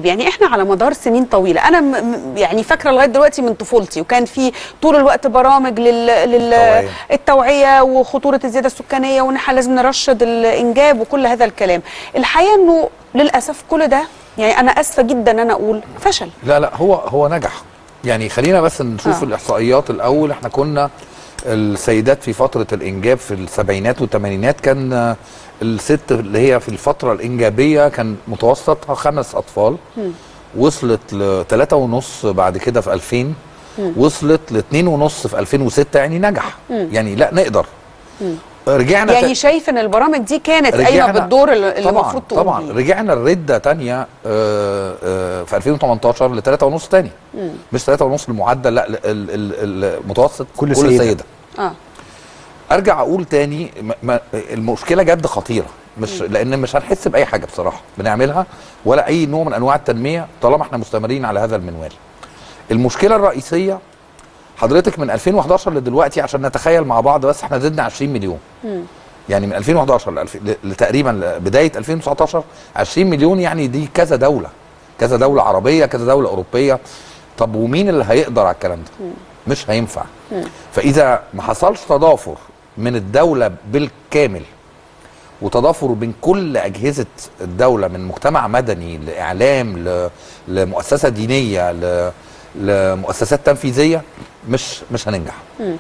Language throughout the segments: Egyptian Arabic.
يعني احنا على مدار سنين طويله انا م م- يعني فاكره لغايه دلوقتي من طفولتي وكان في طول الوقت برامج لل التوعية. للتوعيه وخطوره الزياده السكانيه وان احنا لازم نرشد الانجاب وكل هذا الكلام الحقيقه انه للاسف كل ده يعني انا اسفه جدا ان انا اقول فشل لا لا هو هو نجح يعني خلينا بس نشوف آه. آه. الاحصائيات الاول احنا كنا السيدات في فتره الانجاب في السبعينات والثمانينات كان آه، الست اللي هي في الفتره الانجابيه كان متوسطها خمس اطفال وصلت لثلاثة ونص بعد كده في 2000 وصلت لاثنين ونص في 2006 يعني نجح يعني لا نقدر رجعنا يعني تا- شايف ان البرامج دي كانت قايمه رجعنا- بالدور اللي اللي طبعا المفروض تقوم طبعا بيه. رجعنا الرده تانية آه، آه، في 2018 ل 3 ونص تاني مش 3 ونص المعدل لا ال- ال- المتوسط كل كل سيدة. سيده اه ارجع اقول تاني م- م- المشكله جد خطيره مش لان مش هنحس باي حاجه بصراحه بنعملها ولا اي نوع من انواع التنميه طالما احنا مستمرين على هذا المنوال المشكله الرئيسيه حضرتك من 2011 لدلوقتي عشان نتخيل مع بعض بس احنا زدنا 20 مليون يعني من 2011 لألف... ل- لتقريبا بدايه 2019 20 مليون يعني دي كذا دوله كذا دوله عربيه كذا دوله اوروبيه طب ومين اللي هيقدر على الكلام ده مش هينفع فاذا ما حصلش تضافر من الدوله بالكامل وتضافر بين كل اجهزه الدوله من مجتمع مدني لاعلام ل... لمؤسسه دينيه ل... لمؤسسات تنفيذيه مش مش هننجح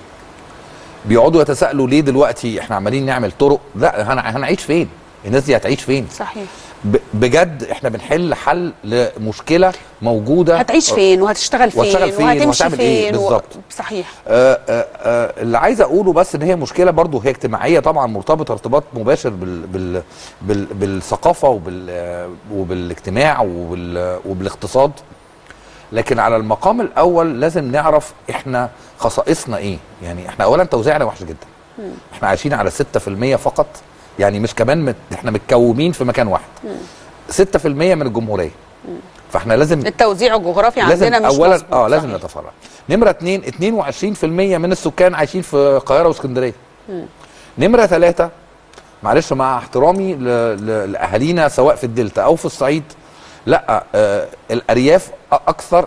بيقعدوا يتساءلوا ليه دلوقتي احنا عمالين نعمل طرق لا هن- هنعيش فين الناس دي هتعيش فين صحيح ب- بجد احنا بنحل حل لمشكله موجوده هتعيش فين وهتشتغل فين وهتشتغل فين وهتمشي وهتعمل إيه؟ فين و- بالظبط. صحيح آه آه آه اللي عايز اقوله بس ان هي مشكله برضو هي اجتماعيه طبعا مرتبطه ارتباط مباشر بال بال بال بالثقافه وبال آه، وبالاجتماع وبال وبالاقتصاد لكن على المقام الاول لازم نعرف احنا خصائصنا ايه يعني احنا اولا توزيعنا وحش جدا احنا عايشين على 6% فقط يعني مش كمان مت احنا متكومين في مكان واحد 6% من الجمهوريه فاحنا لازم التوزيع الجغرافي لازم عندنا مش اولا مظبوط. اه لازم صحيح. نتفرع نمره اتنين 22% من السكان عايشين في القاهره واسكندريه نمره ثلاثة معلش مع احترامي ل- ل- لاهالينا سواء في الدلتا او في الصعيد لا آه الارياف أ- اكثر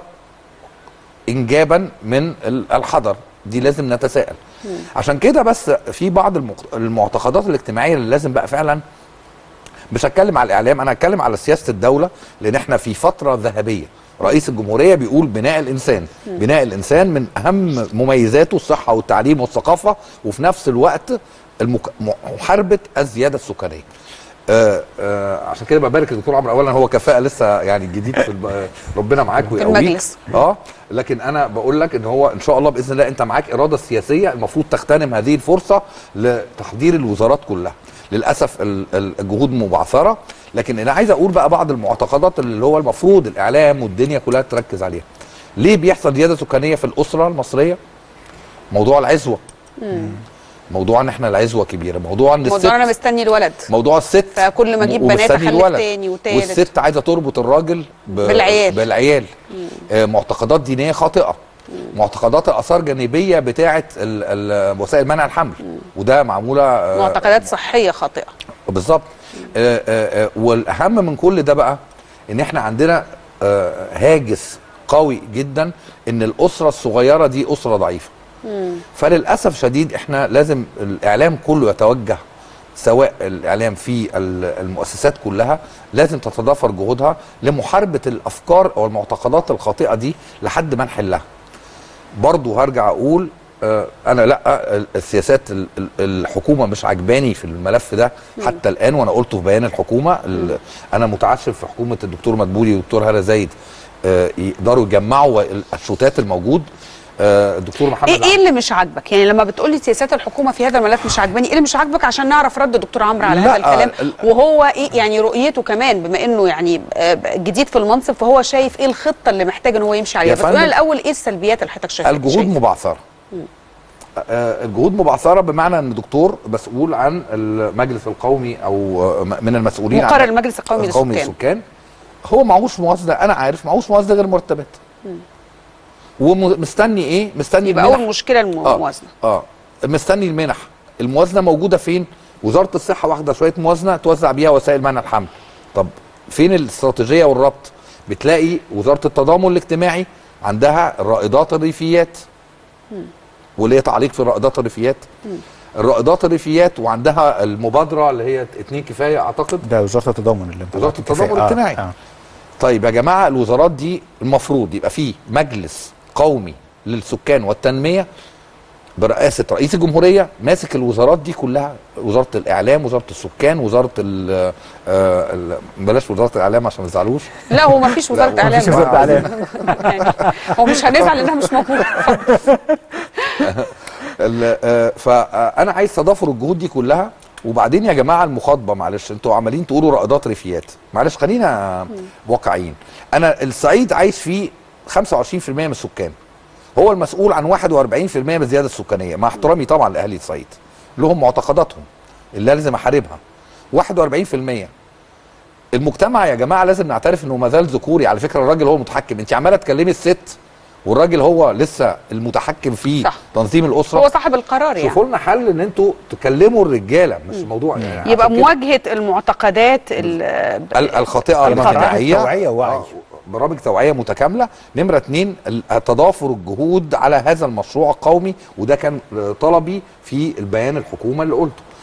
انجابا من ال- الحضر دي لازم نتساءل عشان كده بس في بعض المق- المعتقدات الاجتماعيه اللي لازم بقى فعلا مش هتكلم على الاعلام انا هتكلم على سياسه الدوله لان احنا في فتره ذهبيه رئيس الجمهوريه بيقول بناء الانسان بناء الانسان من اهم مميزاته الصحه والتعليم والثقافه وفي نفس الوقت المك... محاربه الزياده السكانيه آه آه عشان كده ببارك الدكتور عمرو اولا هو كفاءه لسه يعني جديد في الب... ربنا معاك ويقويك المجلس. اه لكن انا بقول لك ان هو ان شاء الله باذن الله انت معاك اراده سياسيه المفروض تغتنم هذه الفرصه لتحضير الوزارات كلها للاسف ال- ال- الجهود مبعثره لكن انا عايز اقول بقى بعض المعتقدات اللي هو المفروض الاعلام والدنيا كلها تركز عليها ليه بيحصل زياده سكانيه في الاسره المصريه موضوع العزوه موضوع ان احنا العزوه كبيره موضوع ان الست موضوع انا مستني الولد موضوع الست فكل ما أجيب و- بنات ومستني أخلف الولد. تاني وتالت. والست عايزه تربط الراجل ب... بالعيال. بالعيال آه معتقدات دينيه خاطئه معتقدات الاثار جانبيه بتاعه ال... ال... وسائل منع الحمل وده معموله آه، معتقدات صحيه خاطئه بالظبط آه، آه، آه، والاهم من كل ده بقى ان احنا عندنا آه، هاجس قوي جدا ان الاسره الصغيره دي اسره ضعيفه فللاسف شديد احنا لازم الاعلام كله يتوجه سواء الاعلام في ال- المؤسسات كلها لازم تتضافر جهودها لمحاربه الافكار او المعتقدات الخاطئه دي لحد ما نحلها برضو هرجع اقول آه، انا لا ال- السياسات ال- ال- الحكومه مش عجباني في الملف ده حتى الان وانا قلته في بيان الحكومه ال- انا متعشم في حكومه الدكتور مدبولي والدكتور هلا زايد آه، يقدروا يجمعوا ال- الشتات الموجود آه، الدكتور محمد ايه ايه اللي مش عاجبك يعني لما بتقولي سياسات الحكومه في هذا الملف مش عاجباني ايه اللي مش عاجبك عشان نعرف رد دكتور عمرو على لا، هذا الكلام ال- وهو ايه يعني رؤيته كمان بما انه يعني آه، جديد في المنصب فهو شايف ايه الخطه اللي محتاج ان هو يمشي عليها يا بس قولنا فندم، الاول ايه السلبيات اللي حضرتك شايفها الجهود شايفها؟ مبعثره آه، الجهود مبعثره بمعنى ان دكتور مسؤول عن المجلس القومي او آه، من المسؤولين عن مقرر المجلس القومي القومي للسكان. للسكان هو معهوش موازنه انا عارف معهوش موازنه غير مرتبات ومستني ايه مستني يبقى المنح. اول مشكله الموازنه اه مستني المنح الموازنه موجوده فين وزاره الصحه واخده شويه موازنه توزع بيها وسائل منع الحمل طب فين الاستراتيجيه والربط بتلاقي وزاره التضامن الاجتماعي عندها الرائدات الريفيات وليه تعليق في الرائدات الريفيات الرائدات الريفيات وعندها المبادره اللي هي اتنين كفايه اعتقد ده وزاره التضامن اللي انت وزارة قلت التضامن كفاية. الاجتماعي. آه. طيب يا جماعه الوزارات دي المفروض يبقى فيه مجلس قومي للسكان والتنميه برئاسه رئيس الجمهوريه ماسك الوزارات دي كلها وزاره الاعلام وزاره السكان وزاره ال آه، ال- بلاش وزاره الاعلام عشان ما تزعلوش لا هو ما فيش وزاره لا، اعلام مفيش وزارة إعلام. يعني هو مش هنزعل انها مش موجوده ال- آه، فانا عايز تضافر الجهود دي كلها وبعدين يا جماعه المخاطبه معلش انتوا عمالين تقولوا رائدات ريفيات معلش خلينا واقعيين انا الصعيد عايش فيه 25% من السكان هو المسؤول عن 41% من الزياده السكانيه مع احترامي طبعا لاهالي الصعيد لهم معتقداتهم اللي لازم احاربها 41% المجتمع يا جماعه لازم نعترف انه ما زال ذكوري على فكره الراجل هو المتحكم انت عماله تكلمي الست والراجل هو لسه المتحكم في صح. تنظيم الاسره هو صاحب القرار يعني شوفوا لنا حل ان انتوا تكلموا الرجاله مش موضوع يعني يبقى عشان كده مواجهه المعتقدات ال- ال- الخاطئه الخاطئة. الاجتماعيه توعية ووعي. آه، برامج توعيه متكامله نمره اتنين ال- تضافر الجهود على هذا المشروع القومي وده كان آه، طلبي في البيان الحكومه اللي قلته